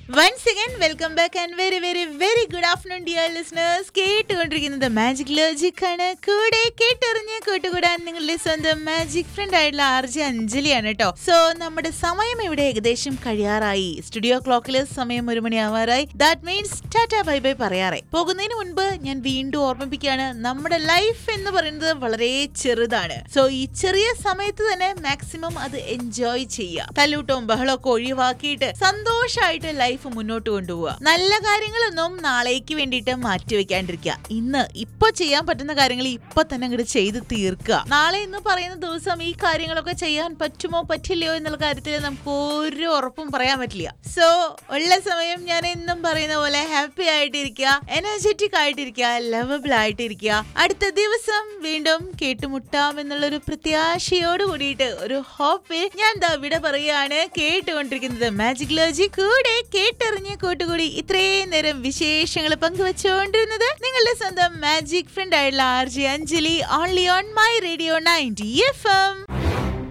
once again welcome back and very very very good afternoon dear listeners കേട്ടുകൊണ്ടിരിക്കുന്നത് magic logic ആണ് കൂടെ കേട്ടറിഞ്ഞ് കൂട്ടുകൂടാൻ നിങ്ങളുടെ സ്വന്തം മാജിക് ഫ്രണ്ട് ആയിട്ടുള്ള ആർ ജെ അഞ്ജലിയാണ് കേട്ടോ സോ നമ്മുടെ സമയം ഇവിടെ ഏകദേശം കഴിയാറായി സ്റ്റുഡിയോ ക്ലോക്കിൽ സമയം ഒരു മണി ആവാറായി that means tata bye bye പറയാറായി പോകുന്നതിന് മുൻപ് ഞാൻ വീണ്ടും ഓർമ്മിപ്പിക്കുകയാണ് നമ്മുടെ ലൈഫ് എന്ന് പറയുന്നത് വളരെ ചെറുതാണ് സോ ഈ ചെറിയ സമയത്ത് തന്നെ മാക്സിമം അത് എൻജോയ് ചെയ്യുക തല്ലൂട്ടവും ബഹളമൊക്കെ ഒഴിവാക്കിയിട്ട് സന്തോഷമായിട്ട് ലൈഫ് മുന്നോട്ട് കൊണ്ടുപോവുക നല്ല കാര്യങ്ങളൊന്നും നാളേക്ക് വേണ്ടിയിട്ട് മാറ്റി വെക്കാണ്ടിരിക്കുക ഇന്ന് ഇപ്പൊ ചെയ്യാൻ പറ്റുന്ന കാര്യങ്ങൾ ഇപ്പൊ തന്നെ അങ്ങോട്ട് ചെയ്ത് തീർക്കുക നാളെ എന്ന് പറയുന്ന ദിവസം ഈ കാര്യങ്ങളൊക്കെ ചെയ്യാൻ പറ്റുമോ പറ്റില്ലയോ എന്നുള്ള കാര്യത്തിൽ നമുക്ക് ഒരു ഉറപ്പും പറയാൻ പറ്റില്ല സോ ഉള്ള സമയം ഞാൻ എന്നും പറയുന്ന പോലെ ഹാപ്പി ആയിട്ടിരിക്കുക എനർജറ്റിക് ആയിട്ടിരിക്കുക ലവബിൾ ആയിട്ടിരിക്കുക അടുത്ത ദിവസം വീണ്ടും കേട്ടുമുട്ടാം എന്നുള്ളൊരു പ്രത്യാശയോട് കൂടിയിട്ട് ഒരു ഹോപ്പിൽ ഞാൻ ദാ ഇവിടെ പറയുകയാണ് കേട്ടുകൊണ്ടിരിക്കുന്നത് മാജിക് ലോജി കൂടെ കേട്ടറിഞ്ഞ് കൂട്ടുകൂടി ഇത്രയും നേരം വിശേഷങ്ങൾ പങ്കുവച്ചുകൊണ്ടിരുന്നത് നിങ്ങളുടെ സ്വന്തം മാജിക് ഫ്രണ്ട് ആയിട്ടുള്ള R J Anjali only on my radio ninety F M